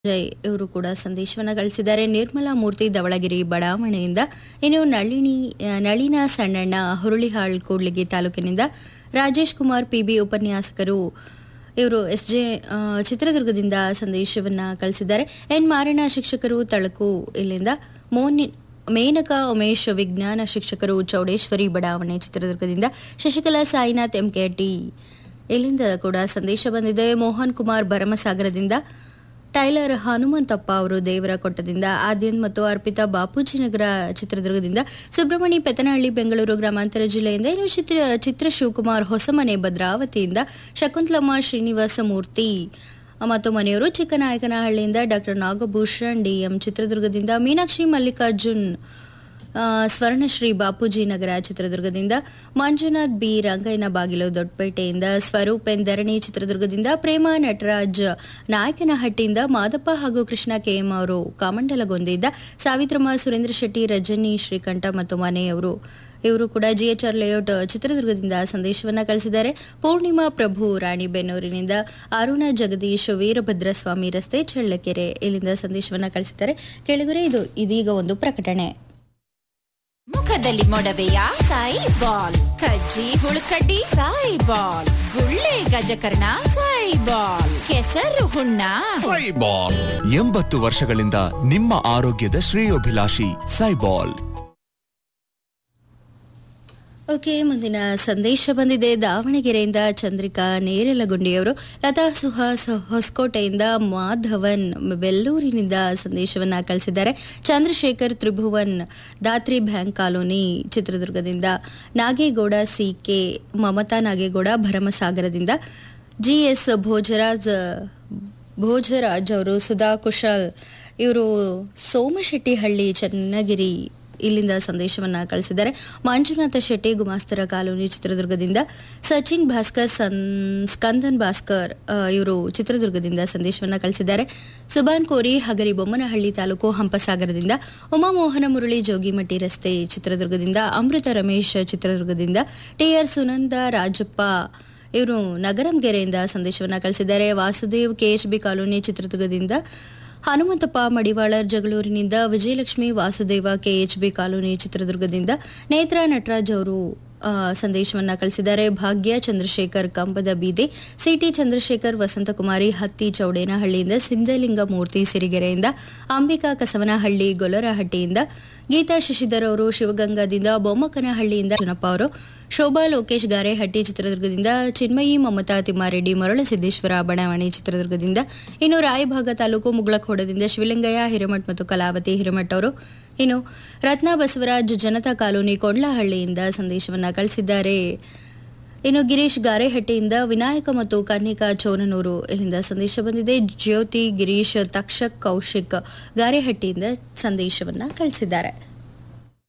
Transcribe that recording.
ಜೈ ಇವರು ಕೂಡ ಸಂದೇಶವನ್ನು ಗಳಿಸಿದ್ದಾರೆ ನಿರ್ಮಲಾ ಮೂರ್ತಿ ಧವಳಗಿರಿ ಬಡಾವಣೆಯಿಂದ ಇನ್ನು ನಳಿನಿ ಆ, ನಳಿನ ಸಣ್ಣಣ್ಣ ಹುರುಳಿಹಾಳ್ ಕೂಡ್ಲಿಗಿ ತಾಲೂಕಿನಿಂದ ರಾಜೇಶ್ ಕುಮಾರ್ ಪಿಬಿ ಉಪನ್ಯಾಸಕರು ಇವರು ಎಸ್ ಜೆ ಆ, ಚಿತ್ರದುರ್ಗದಿಂದ ಸಂದೇಶವನ್ನ ಕಳಿಸಿದ್ದಾರೆ ಎನ್ ಮಾರಣ್ಣ ಶಿಕ್ಷಕರು ತಳಕು ಇಲ್ಲಿಂದ ಮೋನಿ ಮೇನಕಾ ಉಮೇಶ್ ವಿಜ್ಞಾನ ಶಿಕ್ಷಕರು ಚೌಡೇಶ್ವರಿ ಬಡಾವಣೆ ಚಿತ್ರದುರ್ಗದಿಂದ ಶಶಿಕಲಾ ಸಾಯಿನಾಥ್ ಎಂಕೆಟಿ ಇಲ್ಲಿಂದ ಕೂಡ ಸಂದೇಶ ಬಂದಿದೆ ಮೋಹನ್ ಕುಮಾರ್ ಭರಮಸಾಗರದಿಂದ ಟೈಲರ್ ಹನುಮಂತಪ್ಪ ಅವರು ದೇವರ ಕೊಟ್ಟದಿಂದ ಆದ್ಯನ್ ಮತ್ತು ಅರ್ಪಿತಾ ಬಾಪೂಜಿ ನಗರ ಚಿತ್ರದುರ್ಗದಿಂದ ಸುಬ್ರಹ್ಮಣಿ ಪೆತನಹಳ್ಳಿ ಬೆಂಗಳೂರು ಗ್ರಾಮಾಂತರ ಜಿಲ್ಲೆಯಿಂದ ಇನ್ನು ಚಿತ್ರ ಚಿತ್ರ ಶಿವಕುಮಾರ್ ಹೊಸಮನೆ ಭದ್ರಾವತಿಯಿಂದ ಶಕುಂತಲಮ್ಮ ಶ್ರೀನಿವಾಸ ಮೂರ್ತಿ ಮತ್ತು ಮನೆಯವರು ಚಿಕ್ಕನಾಯಕನಹಳ್ಳಿಯಿಂದ ಡಾಕ್ಟರ್ ನಾಗಭೂಷಣ್ ಡಿಎಂ ಚಿತ್ರದುರ್ಗದಿಂದ ಮೀನಾಕ್ಷಿ ಮಲ್ಲಿಕಾರ್ಜುನ್ ಆ, ಸ್ವರ್ಣಶ್ರೀ ಬಾಪೂಜಿ ನಗರ ಚಿತ್ರದುರ್ಗದಿಂದ ಮಂಜುನಾಥ್ ಬಿ ರಂಗಯ್ಯನ ಬಾಗಿಲು ದೊಡ್ಡಪೇಟೆಯಿಂದ ಸ್ವರೂಪ್ ಎನ್ ಧರಣಿ ಚಿತ್ರದುರ್ಗದಿಂದ ಪ್ರೇಮ ನಟರಾಜ್ ನಾಯಕನಹಟ್ಟಿಯಿಂದ ಮಾದಪ್ಪ ಹಾಗೂ ಕೃಷ್ಣ ಕೆಎಂ ಅವರು ಕಾಮಂಡಲಗೊಂದಿಯಿಂದ ಸಾವಿತ್ರಮ್ಮ ಸುರೇಂದ್ರ ಶೆಟ್ಟಿ ರಜನಿ ಶ್ರೀಕಂಠ ಮತ್ತು ಮನೆಯವರು ಇವರು ಕೂಡ ಜಿಎಚ್ಆರ್ ಲೇಔಟ್ ಚಿತ್ರದುರ್ಗದಿಂದ ಸಂದೇಶವನ್ನ ಕಳಿಸಿದ್ದಾರೆ ಪೂರ್ಣಿಮಾ ಪ್ರಭು ರಾಣಿಬೆನ್ನೂರಿನಿಂದ ಅರುಣ ಜಗದೀಶ್ ವೀರಭದ್ರ ಸ್ವಾಮಿ ರಸ್ತೆ ಚಳ್ಳಕೆರೆ ಇಲ್ಲಿಂದ ಸಂದೇಶವನ್ನ ಕಳಿಸಿದ್ದಾರೆ ಕೆಳಗರೆ ಇದು ಇದೀಗ ಒಂದು ಪ್ರಕಟಣೆ ಮುಖದಲ್ಲಿ ಮೊಡವೆಯ ಸಾಯಿ ಬಾಲ್ ಕಜ್ಜಿ ಹುಳುಕಡ್ಡಿ ಸಾಯಿ ಬಾಲ್ ಗುಳ್ಳೆ ಗಜಕರ್ಣ ಸಾಯಿ ಬಾಲ್ ಕೆಸರು ಹುಣ್ಣ ಸೈಬಾಲ್ ಎಂಬತ್ತು ವರ್ಷಗಳಿಂದ ನಿಮ್ಮ ಆರೋಗ್ಯದ ಶ್ರೇಯೋಭಿಲಾಷಿ ಸೈಬಾಲ್ ಓಕೆ ಮುಂದಿನ ಸಂದೇಶ ಬಂದಿದೆ ದಾವಣಗೆರೆಯಿಂದ ಚಂದ್ರಿಕಾ ನೇರಲಗುಂಡಿಯವರು ಲತಾ ಸುಹಾಸ್ ಹೊಸಕೋಟೆಯಿಂದ ಮಾಧವನ್ ಬೆಲ್ಲೂರಿನಿಂದ ಸಂದೇಶವನ್ನ ಕಳಿಸಿದ್ದಾರೆ ಚಂದ್ರಶೇಖರ್ ತ್ರಿಭುವನ್ ದಾತ್ರಿ ಬ್ಯಾಂಕ್ ಕಾಲೋನಿ ಚಿತ್ರದುರ್ಗದಿಂದ ನಾಗೇಗೌಡ ಸಿಕೆ ಮಮತಾ ನಾಗೇಗೌಡ ಭರಮಸಾಗರದಿಂದ ಜಿಎಸ್ ಭೋಜರಾಜ್ ಭೋಜರಾಜ್ ಅವರು ಸುಧಾ ಕುಶಲ್ ಇವರು ಸೋಮಶೆಟ್ಟಿಹಳ್ಳಿ ಚನ್ನಗಿರಿ ಇಲ್ಲಿಂದ ಸಂದೇಶವನ್ನ ಕಳಿಸಿದ್ದಾರೆ ಮಂಜುನಾಥ ಶೆಟ್ಟಿ ಗುಮಾಸ್ತರ ಕಾಲೋನಿ ಚಿತ್ರದುರ್ಗದಿಂದ ಸಚಿನ್ ಭಾಸ್ಕರ್ ಸನ್ ಸ್ಕಂದನ್ ಭಾಸ್ಕರ್ ಇವರು ಚಿತ್ರದುರ್ಗದಿಂದ ಸಂದೇಶವನ್ನ ಕಳಿಸಿದ್ದಾರೆ ಸುಬಾನ್ ಕೋರಿ ಹಗರಿ ಬೊಮ್ಮನಹಳ್ಳಿ ತಾಲೂಕು ಹಂಪಸಾಗರದಿಂದ ಉಮಾಮೋಹನ ಮುರಳಿ ಜೋಗಿಮಟ್ಟಿ ರಸ್ತೆ ಚಿತ್ರದುರ್ಗದಿಂದ ಅಮೃತ ರಮೇಶ್ ಚಿತ್ರದುರ್ಗದಿಂದ ಟಿಆರ್ ಸುನಂದ ರಾಜಪ್ಪ ಇವರು ನಗರಂಗೆರೆಯಿಂದ ಸಂದೇಶವನ್ನ ಕಳಿಸಿದ್ದಾರೆ ವಾಸುದೇವ್ ಕೆಎಚ್ಬಿ ಕಾಲೋನಿ ಚಿತ್ರದುರ್ಗದಿಂದ ಹನುಮಂತಪ್ಪ ಮಡಿವಾಳರ್ ಜಗಳೂರಿನಿಂದ ವಿಜಯಲಕ್ಷ್ಮಿ ವಾಸುದೇವ ಕೆಎಚ್ಬಿ ಕಾಲೋನಿ ಚಿತ್ರದುರ್ಗದಿಂದ ನೇತ್ರ ನಟರಾಜ್ ಅವರು ಆ, ಸಂದೇಶವನ್ನ ಕಳಿಸಿದ್ದಾರೆ ಭಾಗ್ಯ ಚಂದ್ರಶೇಖರ್ ಕಂಬದ ಬೀದಿ ಸಿಟಿ ಚಂದ್ರಶೇಖರ್ ವಸಂತಕುಮಾರಿ ಹತ್ತಿ ಚೌಡೇನಹಳ್ಳಿಯಿಂದ ಸಿಂಧಲಿಂಗ ಮೂರ್ತಿ ಸಿರಿಗೆರೆಯಿಂದ ಅಂಬಿಕಾ ಕಸವನಹಳ್ಳಿ ಗೊಲ್ಲರಹಟ್ಟಿಯಿಂದ ಗೀತಾ ಶಶಿಧರ್ ಅವರು ಶಿವಗಂಗಾದಿಂದ ಬೊಮ್ಮಕನಹಳ್ಳಿಯಿಂದ ಜನಪ್ಪ ಅವರು ಶೋಭಾ ಲೋಕೇಶ್ ಗಾರೆಹಟ್ಟಿ ಚಿತ್ರದುರ್ಗದಿಂದ ಚಿನ್ಮಯಿ ಮಮತಾ ತಿಮ್ಮಾರೆಡ್ಡಿ ಮರಳಸಿದ್ದೇಶ್ವರ ಬಡಾವಣೆ ಚಿತ್ರದುರ್ಗದಿಂದ ಇನ್ನು ರಾಯಭಾಗ ತಾಲೂಕು ಮುಗಳಖೋಡದಿಂದ ಶಿವಲಿಂಗಯ್ಯ ಹಿರೇಮಠ್ ಮತ್ತು ಕಲಾವತಿ ಹಿರೇಮಠ್ ಅವರು ಇನ್ನು ರತ್ನ ಬಸವರಾಜ್ ಜನತಾ ಕಾಲೋನಿ ಕೊಂಡ್ಲಹಳ್ಳಿಯಿಂದ ಸಂದೇಶವನ್ನ ಕಳಿಸಿದ್ದಾರೆ ಇನ್ನು ಗಿರೀಶ್ ಗಾರೆಹಟ್ಟಿಯಿಂದ ವಿನಾಯಕ ಮತ್ತು ಕನ್ನಿಕಾ ಚೋರನೂರು ಇಲ್ಲಿಂದ ಸಂದೇಶ ಬಂದಿದೆ ಜ್ಯೋತಿ ಗಿರೀಶ್ ತಕ್ಷಕ್ ಕೌಶಿಕ್ ಗಾರೆಹಟ್ಟಿಯಿಂದ ಸಂದೇಶವನ್ನ ಕಳಿಸಿದ್ದಾರೆ